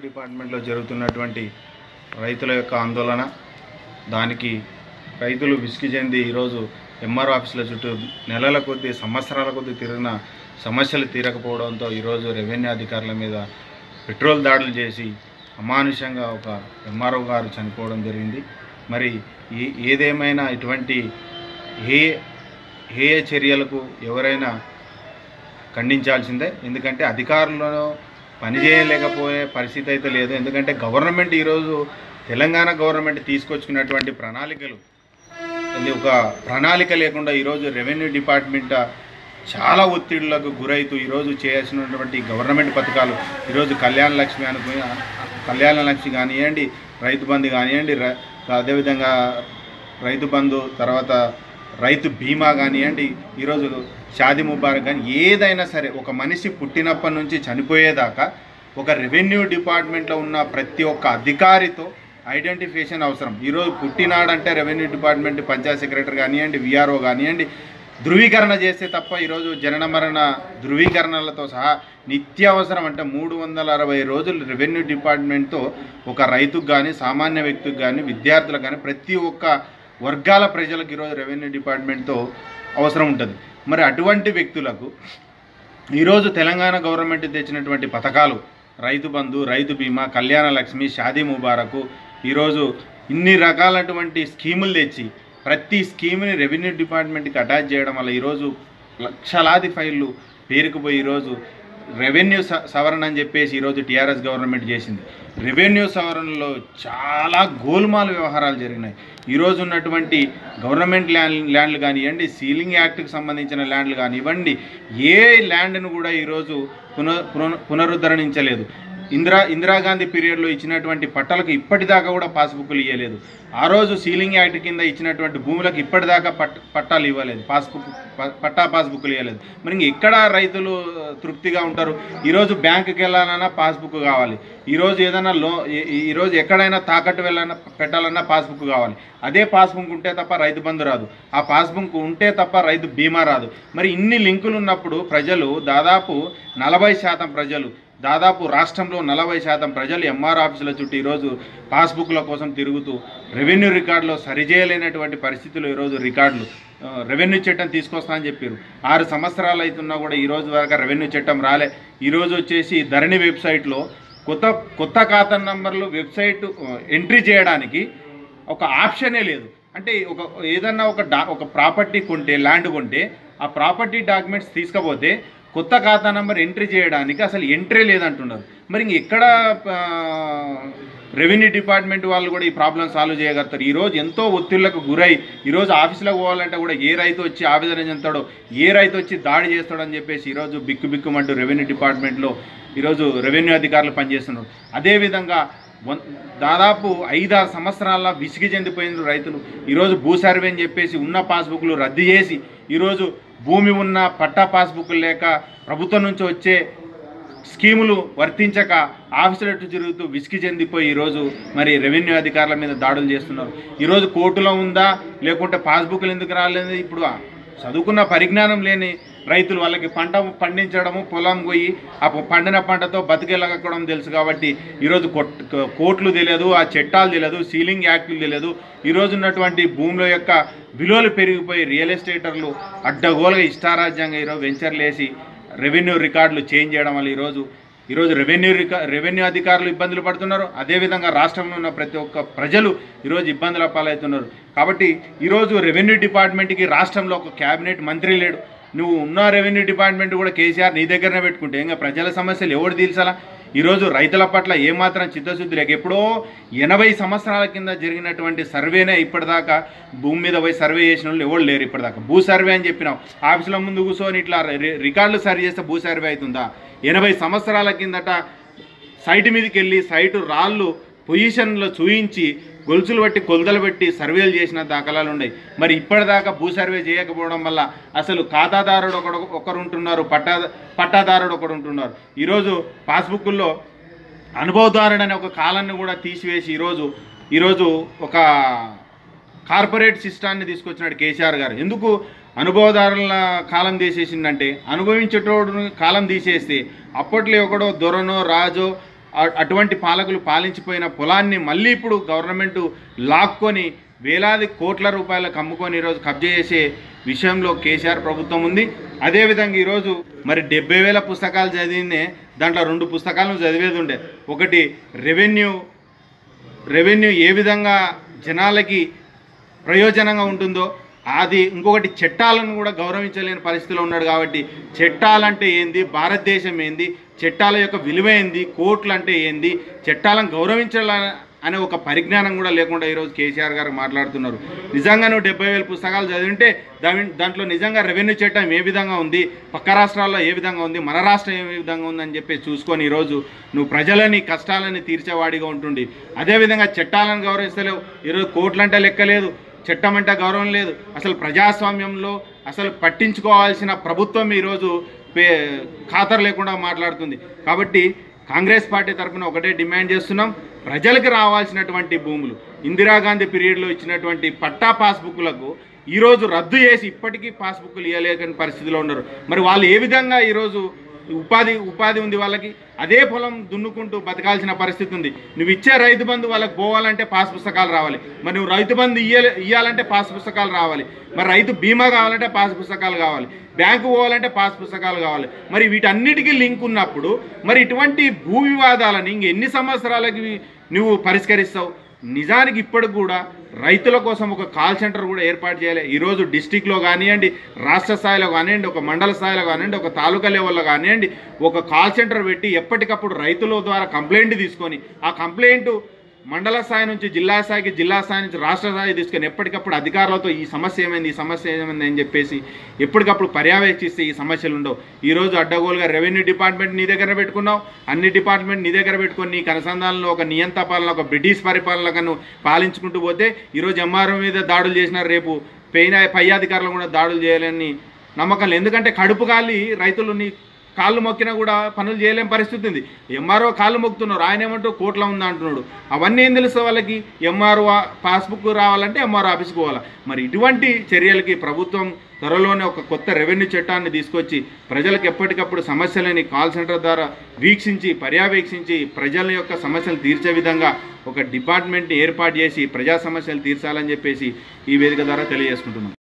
డిపార్ట్మెంట్లో జరుగుతున్నటువంటి రైతుల యొక్క ఆందోళన దానికి రైతులు విసిగి చెంది ఈరోజు ఎంఆర్ ఆఫీసుల చుట్టూ నెలల కొద్దీ సంవత్సరాల కొద్దీ తిరిగిన సమస్యలు తీరకపోవడంతో ఈరోజు రెవెన్యూ అధికారుల మీద పెట్రోల్ దాడులు చేసి అమానుషంగా ఒక ఎంఆర్ఓ గారు చనిపోవడం జరిగింది మరి ఈ ఏదేమైనా ఇటువంటి ఏ ఏ చర్యలకు ఎవరైనా ఖండించాల్సిందే ఎందుకంటే అధికారులను పనిచేయలేకపోయే పరిస్థితి అయితే లేదు ఎందుకంటే గవర్నమెంట్ ఈరోజు తెలంగాణ గవర్నమెంట్ తీసుకొచ్చుకున్నటువంటి ప్రణాళికలు ఇది ఒక ప్రణాళిక లేకుండా ఈరోజు రెవెన్యూ డిపార్ట్మెంట్ చాలా ఒత్తిడులకు గురైతూ ఈరోజు చేయాల్సినటువంటి గవర్నమెంట్ పథకాలు ఈరోజు కళ్యాణ లక్ష్మి అనుకుని కళ్యాణ లక్ష్మి కానివ్వండి రైతు బంధు కానివ్వండి ర- అదేవిధంగా రైతు బంధు తర్వాత రైతు బీమా కానివ్వండి ఈరోజు షాది ముబారక్ కానీ ఏదైనా సరే ఒక మనిషి పుట్టినప్పటి నుంచి చనిపోయేదాకా ఒక రెవెన్యూ డిపార్ట్మెంట్లో ఉన్న ప్రతి ఒక్క అధికారితో ఐడెంటిఫికేషన్ అవసరం ఈరోజు పుట్టినాడంటే రెవెన్యూ డిపార్ట్మెంట్ పంచాయత్ సెక్రటరీ కానివ్వండి విఆర్ఓ కానివ్వండి ధృవీకరణ చేస్తే తప్ప ఈరోజు జనన మరణ ధృవీకరణలతో సహా నిత్యావసరం అంటే మూడు వందల అరవై రోజులు రెవెన్యూ డిపార్ట్మెంట్తో ఒక రైతుకు కానీ సామాన్య వ్యక్తికి కానీ విద్యార్థులకు కానీ ప్రతి ఒక్క వర్గాల ప్రజలకు ఈరోజు రెవెన్యూ డిపార్ట్మెంట్తో అవసరం ఉంటుంది మరి అటువంటి వ్యక్తులకు ఈరోజు తెలంగాణ గవర్నమెంట్ తెచ్చినటువంటి పథకాలు రైతు బంధు రైతు బీమా కళ్యాణ లక్ష్మి షాదీ ముబారకు ఈరోజు ఇన్ని రకాలటువంటి స్కీములు తెచ్చి ప్రతి స్కీమ్ని రెవెన్యూ డిపార్ట్మెంట్కి అటాచ్ చేయడం వల్ల ఈరోజు లక్షలాది ఫైళ్ళు పేరుకుపోయి ఈరోజు రెవెన్యూ స- సవరణ అని చెప్పేసి ఈరోజు టీఆర్ఎస్ గవర్నమెంట్ చేసింది రెవెన్యూ సవరణలో చాలా గోల్మాల్ వ్యవహారాలు జరిగినాయి ఈరోజు ఉన్నటువంటి గవర్నమెంట్ ల్యాండ్ ల్యాండ్లు కానివ్వండి సీలింగ్ యాక్ట్కి సంబంధించిన ల్యాండ్లు కానివ్వండి ఏ ల్యాండ్ను కూడా ఈరోజు పున పున- పునరుద్ధరణించలేదు ఇందిరా ఇందిరాగాంధీ పీరియడ్లో ఇచ్చినటువంటి పట్టాలకు ఇప్పటిదాకా కూడా పాస్బుక్లు ఇవ్వలేదు ఆ రోజు సీలింగ్ యాక్ట్ కింద ఇచ్చినటువంటి భూములకు ఇప్పటిదాకా పట్ పట్టాలు ఇవ్వలేదు పాస్బుక్ ప- పట్టా పాస్బుక్లు ఇవ్వలేదు మరి ఇంక ఎక్కడ రైతులు తృప్తిగా ఉంటారు ఈరోజు బ్యాంకుకి వెళ్ళాలన్నా పాస్బుక్ కావాలి ఈరోజు ఏదైనా లో ఈ- ఈ- ఈరోజు ఎక్కడైనా తాకట్టు వెళ్ళాలన్నా పెట్టాలన్నా పాస్బుక్ కావాలి అదే పాస్బుక్ ఉంటే తప్ప రైతు బంధు రాదు ఆ పాస్బుక్ ఉంటే తప్ప రైతు బీమా రాదు మరి ఇన్ని లింకులు ఉన్నప్పుడు ప్రజలు దాదాపు నలభై శాతం ప్రజలు దాదాపు రాష్ట్రంలో నలభై శాతం ప్రజలు ఎంఆర్ ఆఫీసుల చుట్టూ ఈరోజు పాస్బుక్ల కోసం తిరుగుతూ రెవెన్యూ రికార్డులో సరిచేయలేనటువంటి పరిస్థితులు ఈరోజు రికార్డులు ఆ, రెవెన్యూ చట్టం తీసుకొస్తా అని చెప్పారు ఆరు సంవత్సరాలు అవుతున్నా కూడా ఈ రోజు వరకు రెవెన్యూ చట్టం రాలే ఈరోజు వచ్చేసి ధరణి వెబ్సైట్లో కొత్త కొత్త ఖాతా నంబర్లు వెబ్సైట్ ఆ, ఎంట్రీ చేయడానికి ఒక ఆప్షనే లేదు అంటే ఒక ఏదన్నా ఒక డా ఒక ప్రాపర్టీ కొంటే ల్యాండ్ కొంటే ఆ ప్రాపర్టీ డాక్యుమెంట్స్ తీసుకపోతే కొత్త ఖాతా నెంబర్ ఎంట్రీ చేయడానికి అసలు ఎంట్రీ లేదంటున్నారు మరి ఇంక ఎక్కడ ఆ, రెవెన్యూ డిపార్ట్మెంట్ వాళ్ళు కూడా ఈ ప్రాబ్లం సాల్వ్ చేయగలుగుతారు ఈరోజు ఎంతో ఒత్తిళ్లకు గురై ఈరోజు ఆఫీసులో పోవాలంటే కూడా ఏ రైతు వచ్చి ఆవేదన చెందుతాడో ఏ రైతు వచ్చి దాడి చేస్తాడని చెప్పేసి ఈరోజు బిక్కు బిక్కుమంటూ రెవెన్యూ డిపార్ట్మెంట్లో ఈరోజు రెవెన్యూ అధికారులు పనిచేస్తున్నారు అదేవిధంగా వన్- దాదాపు ఐదారు సంవత్సరాల విసిగి చెందిపోయిన రైతులు ఈరోజు భూ సర్వే అని చెప్పేసి ఉన్న పాస్బుక్లు రద్దు చేసి ఈరోజు భూమి ఉన్న పట్టా పాస్బుక్లు లేక ప్రభుత్వం నుంచి వచ్చే స్కీములు వర్తించక ఆఫీసులట్టు తిరుగుతూ విసిగి చెందిపోయి ఈరోజు మరి రెవెన్యూ అధికారుల మీద దాడులు చేస్తున్నారు ఈరోజు కోర్టులో ఉందా లేకుంటే పాస్బుక్లు ఎందుకు రాలేదు ఇప్పుడు ఆ చదువుకున్న పరిజ్ఞానం లేని రైతులు వాళ్ళకి పంట పండించడము పొలం పోయి ఆ ప- పండిన పంటతో బతికెళ్ళగక్కడం తెలుసు కాబట్టి ఈరోజు కొట్- కోర్టులు తెలియదు ఆ చట్టాలు తెలియదు సీలింగ్ యాక్టులు తెలియదు ఈరోజు ఉన్నటువంటి భూముల యొక్క విలువలు పెరిగిపోయి రియల్ ఎస్టేటర్లు అడ్డగోలుగా ఇష్టారాజ్యంగా ఈరోజు వెంచర్లు వేసి రెవెన్యూ రికార్డులు చేంజ్ చేయడం వల్ల ఈరోజు ఈరోజు రెవెన్యూ రికా రెవెన్యూ అధికారులు ఇబ్బందులు పడుతున్నారు అదేవిధంగా రాష్ట్రంలో ఉన్న ప్రతి ఒక్క ప్రజలు ఈరోజు ఇబ్బందుల పాలవుతున్నారు కాబట్టి ఈరోజు రెవెన్యూ డిపార్ట్మెంట్కి రాష్ట్రంలో ఒక క్యాబినెట్ మంత్రి లేడు నువ్వు ఉన్న రెవెన్యూ డిపార్ట్మెంట్ కూడా కేసీఆర్ నీ దగ్గరనే పెట్టుకుంటే ఇంకా ప్రజల సమస్యలు ఎవడు తీర్చాలా ఈరోజు రైతుల పట్ల ఏమాత్రం చిత్తశుద్ధి లేక ఎప్పుడో ఎనభై సంవత్సరాల కింద జరిగినటువంటి సర్వేనే ఇప్పటిదాకా భూమి మీద పోయి సర్వే చేసిన వాళ్ళు ఎవరు లేరు ఇప్పటిదాకా భూ సర్వే అని చెప్పినాం ఆఫీసుల ముందు కూర్చొని ఇట్లా రి- రికార్డులు సరి చేస్తే భూ సర్వే అవుతుందా ఎనభై సంవత్సరాల కిందట సైట్ మీదకి వెళ్ళి సైటు రాళ్ళు పొజిషన్లో చూయించి గొలుసులు బట్టి కొలతలు పెట్టి సర్వేలు చేసిన దాఖలాలు ఉన్నాయి మరి ఇప్పటిదాకా భూ సర్వే చేయకపోవడం వల్ల అసలు ఖాతాదారుడు ఒకడు ఒకరు ఉంటున్నారు పట్టా పట్టాదారుడు ఒకడు ఉంటున్నారు ఈరోజు పాస్బుక్ల్లో అనుభవదారుడు అనే ఒక కాలాన్ని కూడా తీసివేసి ఈరోజు ఈరోజు ఒక కార్పొరేట్ సిస్టాన్ని తీసుకొచ్చినాడు కేసీఆర్ గారు ఎందుకు అనుభవదారుల కాలం తీసేసిందంటే అనుభవించేటోడు కాలం తీసేస్తే అప్పట్లో ఒకడో దొరనో రాజో అ- అటువంటి పాలకులు పాలించిపోయిన పొలాన్ని మళ్ళీ ఇప్పుడు గవర్నమెంట్ లాక్కొని వేలాది కోట్ల రూపాయలకు అమ్ముకొని ఈరోజు కబ్జా చేసే విషయంలో కేసీఆర్ ప్రభుత్వం ఉంది అదేవిధంగా ఈరోజు మరి డెబ్బై వేల పుస్తకాలు చదివినే దాంట్లో రెండు పుస్తకాలను చదివేది ఉండే ఒకటి రెవెన్యూ రెవెన్యూ ఏ విధంగా జనాలకి ప్రయోజనంగా ఉంటుందో అది ఇంకొకటి చట్టాలను కూడా గౌరవించలేని పరిస్థితిలో ఉన్నాడు కాబట్టి చట్టాలంటే ఏంది భారతదేశం ఏంది చట్టాల యొక్క విలువ ఏంది కోర్టులు అంటే ఏంది చట్టాలను గౌరవించాల అనే ఒక పరిజ్ఞానం కూడా లేకుండా ఈరోజు కేసీఆర్ గారు మాట్లాడుతున్నారు నిజంగా నువ్వు డెబ్బై వేల పుస్తకాలు చదివింటే దాని దాంట్లో నిజంగా రెవెన్యూ చట్టం ఏ విధంగా ఉంది పక్క రాష్ట్రాల్లో ఏ విధంగా ఉంది మన రాష్ట్రం ఏ విధంగా ఉందని చెప్పి చూసుకొని ఈరోజు నువ్వు ప్రజలని కష్టాలని తీర్చేవాడిగా ఉంటుండి అదేవిధంగా చట్టాలను గౌరవిస్తలేవు ఈరోజు కోర్టులంటే లెక్కలేదు చట్టం అంటే గౌరవం లేదు అసలు ప్రజాస్వామ్యంలో అసలు పట్టించుకోవాల్సిన ప్రభుత్వం ఈరోజు పే ఖాతరు లేకుండా మాట్లాడుతుంది కాబట్టి కాంగ్రెస్ పార్టీ తరఫున ఒకటే డిమాండ్ చేస్తున్నాం ప్రజలకు రావాల్సినటువంటి భూములు ఇందిరాగాంధీ పీరియడ్లో ఇచ్చినటువంటి పట్టా పాస్బుక్లకు ఈరోజు రద్దు చేసి ఇప్పటికీ పాస్బుక్లు ఇవ్వలేని పరిస్థితిలో ఉన్నారు మరి వాళ్ళు ఏ విధంగా ఈరోజు ఉపాధి ఉపాధి ఉంది వాళ్ళకి అదే పొలం దున్నుకుంటూ బతకాల్సిన పరిస్థితి ఉంది నువ్వు ఇచ్చే రైతు బంధు వాళ్ళకి పోవాలంటే పాస్ పుస్తకాలు రావాలి మరి నువ్వు రైతు బంధు ఇయ్య ఇవ్వాలంటే పాస్ పుస్తకాలు రావాలి మరి రైతు బీమా కావాలంటే పాస్ పుస్తకాలు కావాలి బ్యాంకు పోవాలంటే పాస్ పుస్తకాలు కావాలి మరి వీటన్నిటికీ లింక్ ఉన్నప్పుడు మరి ఇటువంటి భూ వివాదాలని ఇంక ఎన్ని సంవత్సరాలకి నువ్వు పరిష్కరిస్తావు నిజానికి ఇప్పటికి కూడా రైతుల కోసం ఒక కాల్ సెంటర్ కూడా ఏర్పాటు చేయాలి ఈరోజు డిస్టిక్లో కానివ్వండి రాష్ట్ర స్థాయిలో కానివ్వండి ఒక మండల స్థాయిలో కానివ్వండి ఒక తాలూకా లెవెల్లో కానివ్వండి ఒక కాల్ సెంటర్ పెట్టి ఎప్పటికప్పుడు రైతుల ద్వారా కంప్లైంట్ తీసుకొని ఆ కంప్లైంట్ మండల స్థాయి నుంచి జిల్లా స్థాయికి జిల్లా స్థాయి నుంచి రాష్ట్ర స్థాయి తీసుకొని ఎప్పటికప్పుడు అధికారులతో ఈ సమస్య ఏమైంది ఈ సమస్య ఏమైంది అని చెప్పేసి ఎప్పటికప్పుడు పర్యవేక్షిస్తే ఈ సమస్యలు ఉండవు ఈరోజు అడ్డగోలుగా రెవెన్యూ డిపార్ట్మెంట్ నీ దగ్గర పెట్టుకున్నావు అన్ని డిపార్ట్మెంట్ నీ దగ్గర పెట్టుకొని నీకు అనుసంధానంలో ఒక నియంత పాలన ఒక బ్రిటిష్ పరిపాలనగా నువ్వు పాలించుకుంటూ పోతే ఈరోజు ఎంఆర్ఓ మీద దాడులు చేసినారు రేపు పైన పై అధికారులు కూడా దాడులు చేయాలని నమ్మకం లేదు ఎందుకంటే కడుపు కాలి రైతులు నీ కాళ్ళు మొక్కినా కూడా పనులు చేయలేని పరిస్థితి ఉంది ఎంఆర్ఓ కాళ్ళు మొక్కుతున్నారు ఆయన ఏమంటూ కోట్ల ఉంది అంటున్నాడు అవన్నీ ఏం తెలుసు వాళ్ళకి ఎంఆర్ఓ పాస్బుక్ రావాలంటే ఎంఆర్ఓ ఆఫీస్కి పోవాలా మరి ఇటువంటి చర్యలకి ప్రభుత్వం త్వరలోనే ఒక కొత్త రెవెన్యూ చట్టాన్ని తీసుకొచ్చి ప్రజలకు ఎప్పటికప్పుడు సమస్యలని కాల్ సెంటర్ ద్వారా వీక్షించి పర్యవేక్షించి ప్రజల యొక్క సమస్యలు తీర్చే విధంగా ఒక డిపార్ట్మెంట్ని ఏర్పాటు చేసి ప్రజా సమస్యలు తీర్చాలని చెప్పేసి ఈ వేదిక ద్వారా తెలియజేసుకుంటున్నాం